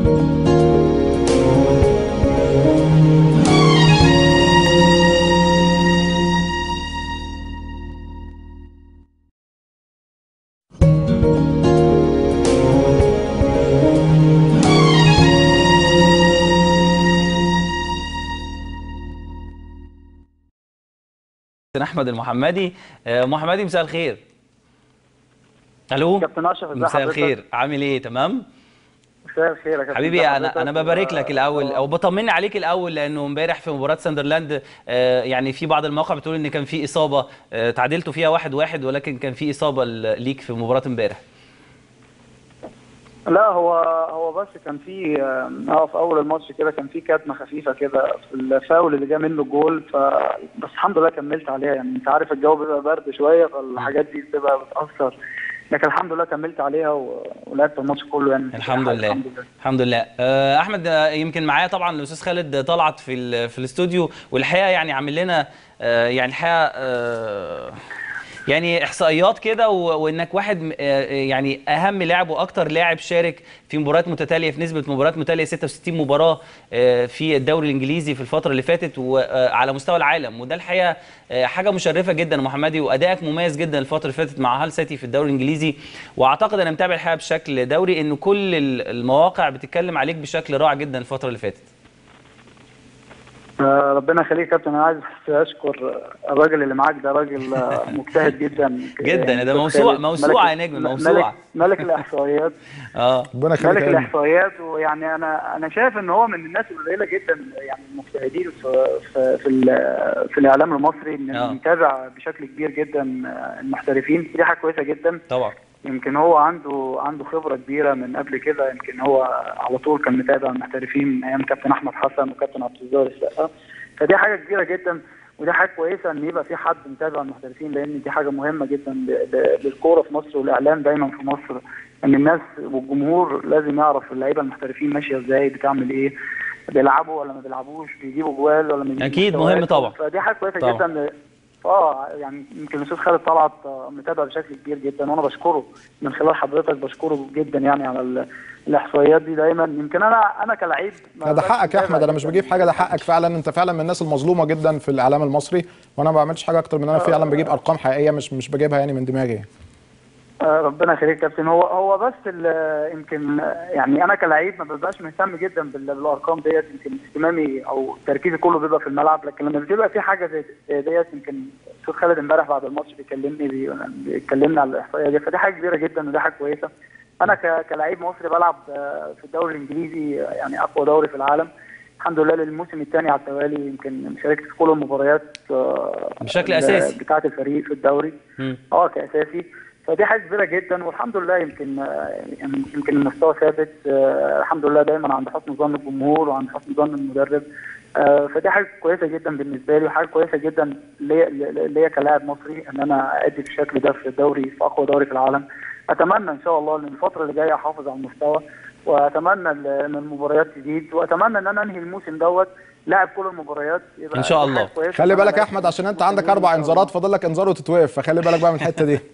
احمد المحمدي آه، محمدي مساء الخير الو كابتن اشرف ازي مساء حضرتك؟ الخير عامل ايه تمام مساء الخير يا كابتن حبيبي ازي انا حضرتك؟ انا ببارك لك الاول آه، او بطمني عليك الاول لانه امبارح في مباراه ساندرلاند آه، يعني في بعض المواقع بتقول ان كان في اصابه آه، تعادلتوا فيها واحد واحد ولكن كان في اصابه ل- ليك في مباراه امبارح لا هو هو بس كان في اه في اول الماتش كده كان في كتمه خفيفه كده في الفاول اللي جه منه الجول ف بس الحمد لله كملت عليها يعني انت عارف الجو بيبقى برد شويه فالحاجات دي بتبقى بتاثر لكن الحمد لله كملت عليها و... ولعبت الماتش كله يعني الحمد لله الحمد لله الحمد لله آه، احمد آه، يمكن معايا طبعا الاستاذ خالد طلعت في ال- في الاستوديو والحقيقه يعني عامل لنا آه، يعني الحقيقه آه، يعني احصائيات كده و- وانك واحد م- آه، يعني اهم لاعب واكتر لاعب شارك في مباريات متتاليه في نسبه مباريات متتاليه 66 مباراه آه، في الدوري الانجليزي في الفتره اللي فاتت وعلى مستوى العالم وده الحقيقه آه، حاجه مشرفه جدا يا محمدي وادائك مميز جدا الفتره اللي فاتت مع هال سيتي في الدوري الانجليزي واعتقد انا متابع الحقيقه بشكل دوري ان كل ال- المواقع بتتكلم عليك بشكل رائع جدا الفتره اللي فاتت آه، ربنا يخليك يا كابتن انا عايز بس اشكر الراجل اللي معاك ده راجل آه، مجتهد جدا جدا، يعني ده أستاذ موسوعة- خالد. موسوعة ملك- يا نجم، ملك- موسوعة. ملك الاحصائيات اه ربنا ملك يخليك يا ابني. الاحصائيات ويعني انا انا شايف ان هو من الناس القليله جدا يعني المجتهدين في في في, ال- في الاعلام المصري ان آه. متابع بشكل كبير جدا المحترفين دي حاجه كويسه جدا طبعا يمكن هو عنده عنده خبره كبيره من قبل كده يمكن هو على طول كان متابع المحترفين من ايام كابتن احمد حسن وكابتن عبد الجبار السقا فدي حاجه كبيره جدا ودي حاجه كويسه ان يبقى في حد متابع المحترفين لان دي حاجه مهمه جدا ل- ل- للكوره في مصر والاعلام دايما في مصر ان الناس والجمهور لازم يعرف اللعيبه المحترفين ماشيه ازاي بتعمل ايه بيلعبوا ولا ما بيلعبوش بيجيبوا جوال ولا ما بيجيبوش أكيد، مستويات. مهم طبعا. فدي حاجه كويسه طبعا. جدا اه يعني يمكن الاستاذ خالد طلعت آه، متابع بشكل كبير جدا وانا بشكره من خلال حضرتك بشكره جدا يعني على ال- الاحصائيات دي دايما يمكن انا انا كلاعب ما لا ده بقاش حقك يا متابع احمد انا مش جداً. بجيب حاجه ده حقك فعلا انت فعلا من الناس المظلومه جدا في الاعلام المصري وانا ما بعملش حاجه اكتر من ان انا فعلا بجيب ارقام حقيقيه مش مش بجيبها يعني من دماغي آه، ربنا يخليك يا كابتن هو هو بس ال- يمكن آه، يعني انا كلاعب ما ببقاش مهتم جدا بال- بالارقام ديت يمكن اهتمامي او تركيزي كله بيبقى في الملعب لكن لما بتبقى في حاجه زي زي ديت يمكن استاذ خالد امبارح بعد الماتش بيكلمني بي- بيكلمني على الاحصائيه دي فدي حاجه كبيره جدا ودي حاجه كويسه انا ك- كلاعب مصري بلعب آه، في الدوري الانجليزي آه، يعني اقوى دوري في العالم الحمد لله للموسم الثاني على التوالي يمكن شاركت في كل المباريات آه، بشكل ال- أساسي. بتاعه الفريق في الدوري مم. اه كاساسي فدي حاجه كبيره جدا والحمد لله يمكن آه، يمكن المستوى ثابت آه، الحمد لله دايما عند حسن ظن الجمهور وعند حسن ظن المدرب آه، فدي حاجه كويسه جدا بالنسبه لي وحاجه كويسه جدا ليا ليا كلاعب مصري ان انا ادي بالشكل ده في الدوري في اقوى دوري في العالم اتمنى ان شاء الله ان الفتره اللي جايه احافظ على المستوى واتمنى ان إن المباريات تزيد واتمنى ان انا انهي الموسم دوت لاعب كل المباريات يبقى إن شاء دي الله. حاجة كويسة خلي إن أنا بالك يا لاعب احمد عشان انت موسم عندك إن اربع شاء الله. انذارات فاضل لك انذار وتتوقف فخلي بالك بقى من الحته دي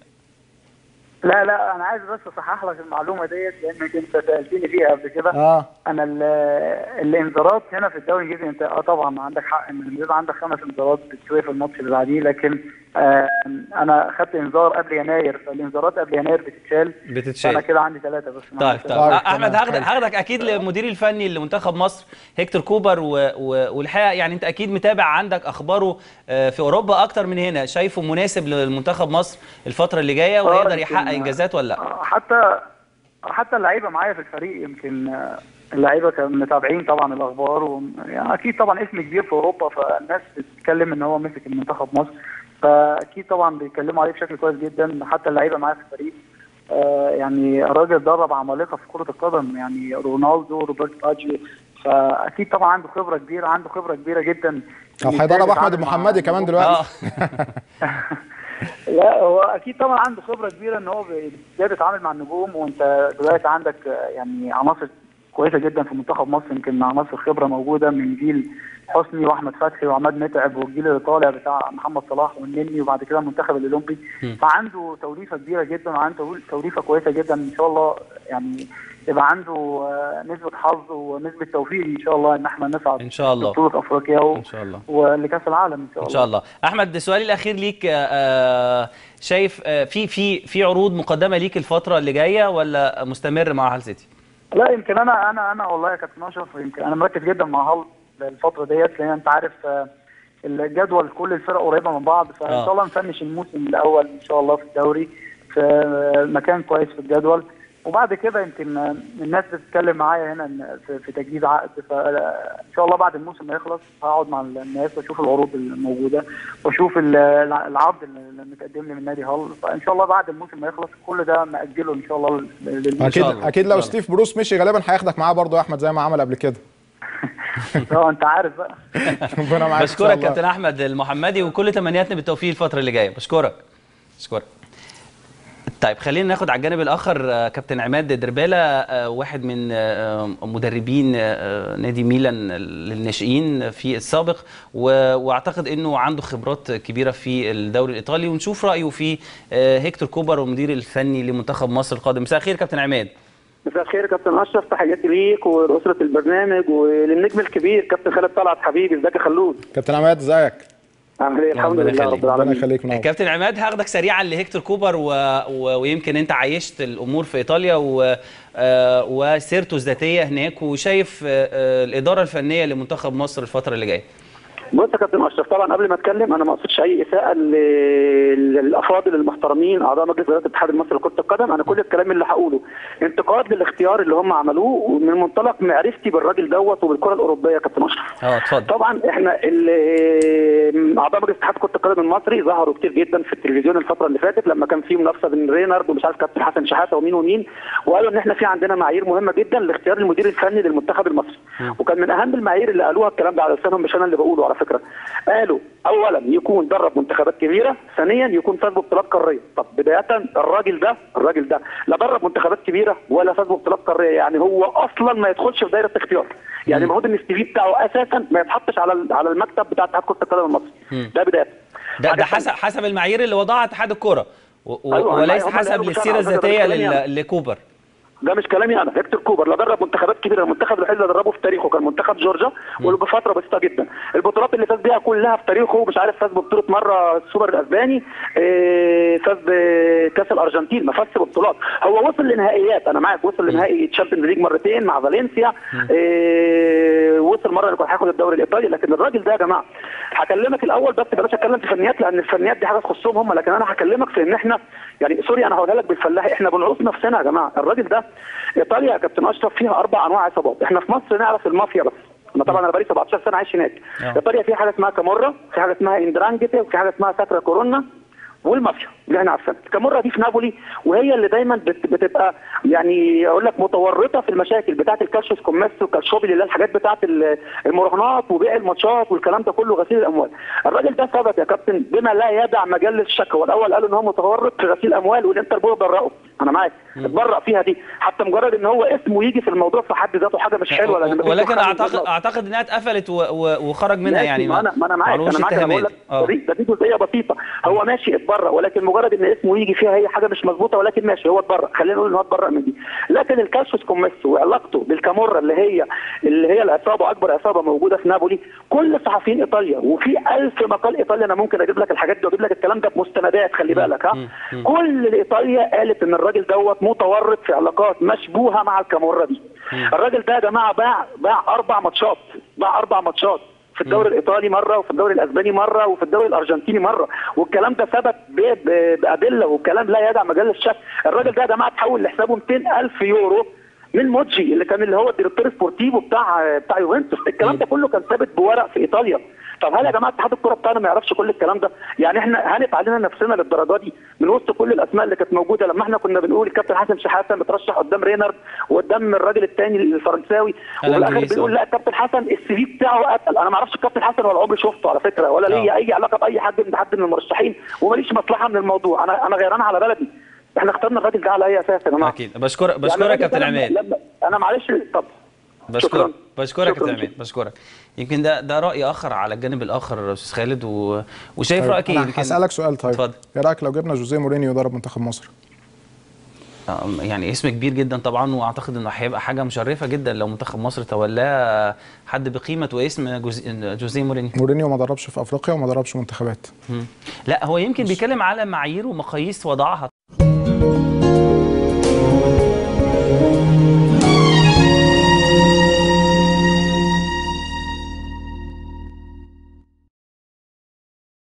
لا لا انا عايز بس اصحح لك المعلومه ديت لانك انت سالتني فيها قبل كده اه انا ال- الانذارات هنا في الدوري الانجليزي انت اه طبعا عندك حق ان بيبقى عندك خمس انذارات بتسوي في الماتش اللي بعديه لكن آه انا خدت انذار قبل يناير فالانذارات قبل يناير بتتشال بتتشال. فانا كده عندي ثلاثه بس طيب طيب طيب، احمد تمام. هاخدك هاخدك اكيد للمدير الفني لمنتخب مصر هيكتور كوبر و... و... والحقيقه يعني انت اكيد متابع عندك اخباره آه، في اوروبا اكتر من هنا شايفه مناسب للمنتخب مصر الفتره اللي جايه ويقدر يمكن- يحقق انجازات ولا لا آه، حتى حتى اللعيبه معايا في الفريق يمكن آه، اللعيبه كانوا متابعين طبعا الاخبار و... يعني اكيد طبعا اسم كبير في اوروبا فالناس بتتكلم ان هو مسك المنتخب مصر فاكيد طبعا بيتكلموا عليه بشكل كويس جدا حتى اللعيبه معايا في الفريق آه، يعني الراجل درب عمالقه في كره القدم يعني رونالدو روبرت باجيو فاكيد طبعا عنده خبره كبيره عنده خبره كبيره جدا او إن هيدرب إزاي احمد يتعامل مع المحمدي كمان الجمهور. دلوقتي اه لا هو اكيد طبعا عنده خبره كبيره ان هو بي- ازاي بيتعامل مع النجوم وانت دلوقتي عندك آه، يعني عناصر كويسه جدا في منتخب مصر يمكن مع مصر خبره موجوده من جيل حسني واحمد فتحي وعماد متعب والجيل اللي طالع بتاع محمد صلاح والنني وبعد كده المنتخب الاولمبي فعنده توليفه كبيره جدا وعنده تول- توليفه كويسه جدا ان شاء الله يعني يبقى عنده آه، نسبه حظ ونسبه توفيق ان شاء الله ان احنا نصعد ان شاء الله بطوله افريقيا و... ان شاء الله ولكاس العالم ان شاء ان الله شاء الله احمد سؤالي الاخير ليك آه، آه، شايف آه، في في في عروض مقدمه ليك الفتره اللي جايه ولا مستمر مع هال سيتي لا يمكن انا انا انا والله يا كابتن اشرف يمكن انا مركز جدا مع هال الفتره ديت لان انت عارف آه، الجدول كل الفرق قريبه من بعض فان آه. شاء الله نفنش الموسم الاول ان شاء الله في الدوري في آه، مكان كويس في الجدول وبعد كده يمكن آه، الناس بتتكلم معايا هنا إن في, في تجديد عقد فان شاء الله بعد الموسم ما يخلص هقعد مع الناس واشوف العروض الموجوده واشوف ال- الع- العرض اللي متقدم لي من نادي هال فان شاء الله بعد الموسم ما يخلص كل ده ماجله ان شاء الله للموسم اكيد شاء الله. اكيد إن لو شاء الله. ستيف بروس مشي غالبا هياخدك معاه برضه يا احمد زي ما عمل قبل كده اه انت عارف بقى ربنا معاك إن شاء بشكرك الله. كابتن احمد المحمدي وكل تمنياتنا بالتوفيق الفتره اللي جايه بشكرك بشكرك طيب خلينا ناخد على الجانب الاخر آه، كابتن عماد دربالة آه، واحد من آه، مدربين آه، نادي ميلان للناشئين في السابق و- واعتقد انه عنده خبرات كبيره في الدوري الايطالي ونشوف رايه في آه، هيكتور كوبر المدير الفني لمنتخب مصر القادم مساء الخير كابتن عماد مساء الخير يا كابتن اشرف تحياتي ليك ولاسره البرنامج وللنجم الكبير كابتن خالد طلعت حبيبي ازيك يا خلود كابتن عماد ازيك عامل ايه الحمد ربنا لله يخليك. رب ربنا العالمين يخليك منور كابتن عماد هاخدك سريعا لهيكتور كوبر و... و... ويمكن انت عايشت الامور في ايطاليا و... آه، وسيرته الذاتيه هناك وشايف آه، آه، الاداره الفنيه لمنتخب مصر الفتره اللي جايه بص يا كابتن اشرف طبعا قبل ما اتكلم انا ما اقصدش اي اساءه ل- للافاضل المحترمين اعضاء مجلس اداره الاتحاد المصري لكره القدم انا كل الكلام اللي هقوله انتقاد للاختيار اللي هم عملوه ومن منطلق معرفتي بالراجل دوت وبالكره الاوروبيه يا كابتن اشرف اه اتفضل طبعا احنا ال- اعضاء مجلس اتحاد كره القدم المصري ظهروا كتير جدا في التلفزيون الفتره اللي فاتت لما كان في منافسه بين رينارد ومش عارف كابتن حسن شحاته ومين ومين وقالوا ان احنا في عندنا معايير مهمه جدا لاختيار المدير الفني للمنتخب المصري وكان من اهم المعايير اللي قالوها الكلام ده على لسانهم مش انا اللي بقوله على فكره قالوا اولا يكون درب منتخبات كبيره ثانيا يكون فاز ببطولات قاريه طب بدايه الراجل ده الراجل ده لا درب منتخبات كبيره ولا فاز ببطولات قاريه يعني هو اصلا ما يدخلش في دايره اختيار يعني المفروض ان السي في بتاعه اساسا ما يتحطش على ال- على المكتب بتاع اتحاد كره القدم المصري ده بدايه ده, حاجة ده تانية. حسب حسب المعايير اللي وضعها اتحاد الكوره و... و... أيوة، وليس هم اللي حسب قالوا للسيره كده، على فكرة الذاتيه ده كلام لل... لكوبر ده مش كلامي انا هيكتور كوبر لا درب منتخبات كبيره المنتخب الوحيد اللي دربه في تاريخه كان منتخب جورجيا وبفتره بسيطه جدا البطولات اللي فاز بيها كلها في تاريخه مش عارف فاز ببطوله مره السوبر الاسباني إيه، فاز بكاس الارجنتين ما فازش ببطولات هو وصل لنهائيات انا معاك وصل لنهائي تشامبيونز ليج مرتين مع فالنسيا إيه، وصل مره اللي كان هياخد الدوري الايطالي لكن الراجل ده يا جماعه هكلمك الاول بس بلاش اتكلم في فنيات لان الفنيات دي حاجه تخصهم هم لكن انا هكلمك في ان احنا يعني سوري انا هقولها لك بالفلاحي احنا بنعوص نفسنا يا جماعه الراجل ده ايطاليا يا كابتن اشرف فيها اربع انواع عصابات احنا في مصر نعرف المافيا بس انا طبعا انا بقالي 17 سنه عايش هناك آه. ايطاليا في حاجه اسمها كامورا في حاجه اسمها اندرانجيتي وفي حاجه اسمها ساكرا كورونا والمافيا اللي احنا عارفينها الكامورا دي في نابولي وهي اللي دايما بت- بتبقى يعني اقول لك متورطه في المشاكل بتاعه الكالشوس كوميسو والكالشوبي اللي هي الحاجات بتاعه ال- المراهنات وبيع الماتشات والكلام ده كله غسيل الاموال الراجل ده ثبت يا كابتن بما لا يدع مجال للشك هو الاول قالوا ان هو متورط في غسيل اموال والانتربول برأه انا معاك اتبرأ فيها دي حتى مجرد ان هو اسمه يجي في الموضوع في حد ذاته حاجه مش حلوه لان مفيش ولكن دخل اعتقد للنقط. اعتقد انها اتقفلت و... و... وخرج منها ماشي، يعني ما انا ما انا معاك معلومش انا معاك انا بقول اتهامات لك اه دي ده دي جزئيه بسيطه هو ماشي اتبرأ ولكن مجرد ان اسمه يجي فيها هي حاجه مش مظبوطه ولكن ماشي هو اتبرأ خلينا نقول ان هو اتبرأ من دي لكن الكالسوس كوميسو وعلاقته بالكامورا اللي هي اللي هي العصابه اكبر عصابه موجوده في نابولي كل صحفيين ايطاليا وفي ألف مقال ايطاليا انا ممكن اجيب لك الحاجات دي واجيب لك الكلام ده بمستندات خلي بالك ها كل ايطاليا قالت ان الراجل دوت متورط في علاقات مشبوهه مع الكامورا دي الراجل ده يا جماعه باع باع اربع ماتشات باع اربع ماتشات في الدوري الايطالي مره وفي الدوري الاسباني مره وفي الدوري الارجنتيني مره والكلام ده ثبت ب- ب- بادله والكلام لا يدع مجال للشك الراجل ده يا جماعه تحول لحسابه 200 الف يورو من موجي اللي كان اللي هو الديريكتور سبورتيفو بتاع بتاع يوفنتوس الكلام ده كله كان ثابت بورق في ايطاليا طب هل يا جماعه اتحاد الكره بتاعنا ما يعرفش كل الكلام ده؟ يعني احنا هانت علينا نفسنا للدرجه دي من وسط كل الاسماء اللي كانت موجوده لما احنا كنا بنقول الكابتن حسن شحاته مترشح قدام رينارد وقدام الراجل الثاني الفرنساوي وفي الاخر الإنجليزي، بنقول آه. لا الكابتن حسن السي في بتاعه اتقل انا ما اعرفش الكابتن حسن ولا عمري شفته على فكره ولا ليا آه. اي علاقه باي حد من حد من المرشحين وماليش مصلحه من الموضوع انا انا غيران على بلدي احنا اخترنا الراجل ده على اي اساس يا جماعه اكيد بشكرك يعني بشكرك الراجل كابتن ده لما- عماد لما- انا معلش طب بشكرك شكراً. بشكرك يا شكراً. كابتن عماد بشكرك يمكن ده ده راي اخر على الجانب الاخر يا استاذ خالد و... وشايف طيب رايك ايه انا يمكن- هسالك سؤال طيب اتفضل. ايه رايك لو جبنا جوزيه مورينيو يدرب منتخب مصر آه، يعني اسم كبير جدا طبعا واعتقد انه هيبقى حاجه مشرفه جدا لو منتخب مصر تولاه حد بقيمه واسم جوز- جوزيه مورينيو مورينيو ما دربش في افريقيا وما دربش منتخبات مم. لا هو يمكن بيتكلم على معايير ومقاييس وضعها